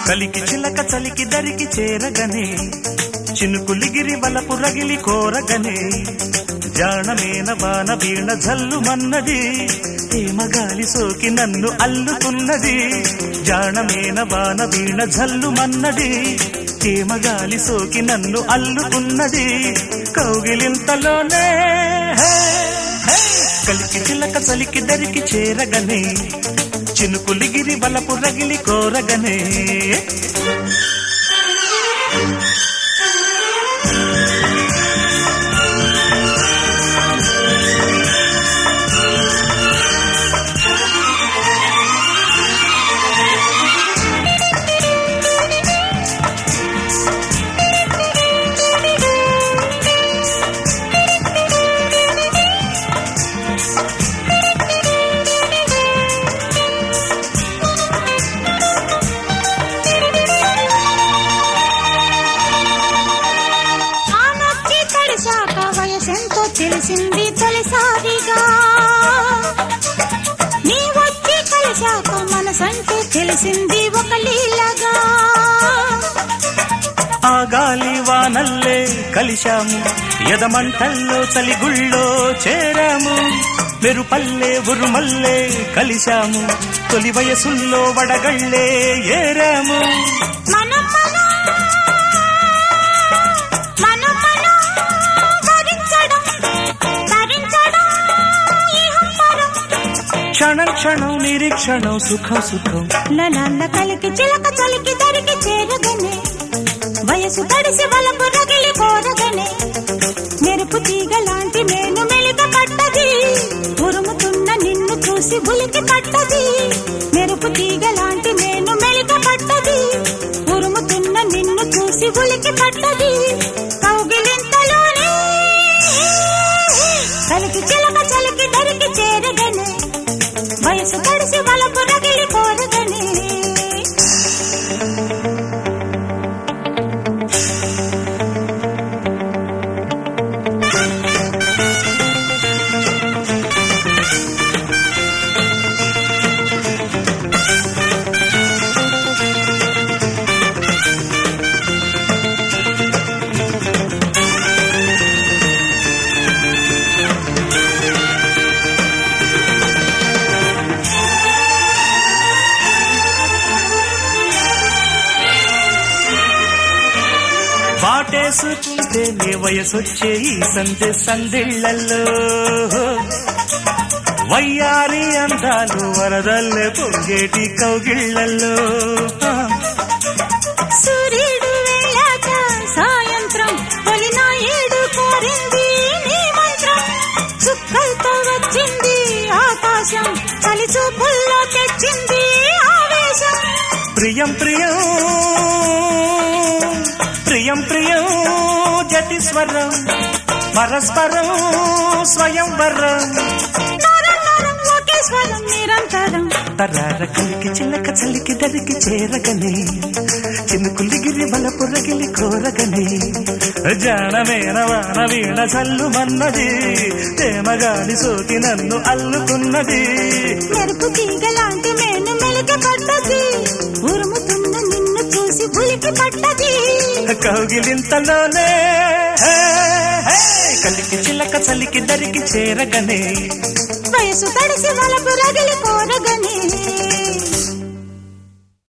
కలికి చిలక చలికి దరికి చేరగనే చినుకులిగిరి వలపు రగిలి కోరగనే జాణమేన బాణ వీణ జల్లుమన్నది తేమగాలి సోకి నన్ను అల్లుతున్నది జాణమేన బాణ వీణ జల్లుమన్నది తేమగాలి సోకి నన్ను అల్లుతున్నది కౌగిలింతలోనే హే, హే, కలికి చిలక చలికి దరికి చేరగనే చినుకులిగిరి వలపు రగిలి కోరగనే ఆ నచ్చి తడిశాక వయసెంతో తెలిసింది తొలిసారిగా నీ వచ్చి కలిశాక మనసంటే తెలిసింది ఒక లీలగా ఆ గాలి వానల్లే కలిశాము ఎదమంటల్లో చలిగుళ్ళో చేరాము మెరుపల్లే ఉరుమల్లే కలిశాము తొలి వయసుల్లో వడగళ్ళే ఏరాము మనం మనం మనం మనం భరించడం ధరించడం ఇహం పరం క్షణం క్షణం నిరీక్షణం సుఖం సుఖం నల్ల కలికి చిలక చలికి దరికి చేరగనే వయసు తడిసి వలపు రగిలి కోరగనే మెరుపు తీగ లాంటి నేను మెలిక పట్టది ఉరుముతున్న నిన్ను చూసి ఉలికి పట్టది మెరుపు తీగ లాంటి నేను మెలిక పట్టది ఉరుముతున్న నిన్ను చూసి ఉలికి పట్టది కౌగిలింతలోనే కలికి చిలక చలికి దరికి చేరగనే వయసు తడిసి వలపు రగిలి కోరగనే వాటేసుకుంటే నీ వయసొచ్చే ఈ సందె సందిళ్లలో వయ్యారి అందాలు వరదల్లే పొంగేటి కౌగిళ్లలో సూర్యుడు వెళ్ళాక సాయంత్రం తొలిన ఏడు కోరింది నీ మంత్రం చుక్కలతో వచ్చింది ఆకాశం చలి చూపుల్లో తెచ్చింది ఆవేశం ప్రియం ప్రియం ప్రియం ప్రియం జటిస్వరం పరస్పరం స్వయంవరం నరం నరం ఒకే స్వరం నిరంతరం తరార కలికి చిల్లక చలికి దరికి చేరగనే చినుకులిగిరి బలపు రగిలి కోరగనే జానమేన వాన వీణ చల్లుమన్నది తేమగాలి సోకి నన్ను అల్లుకున్నది మెరుపు తీగ లాంటి మేను మెలిక పట్టది ఉరుముతున్న నిన్ను చూసి ఉలికి పట్టది కౌగిలింతలోనే హే, హే, కలికి చిల్లక చలికి దరికి చేరగనే వయసు తడిసి వలపు రగిలి కోరగనే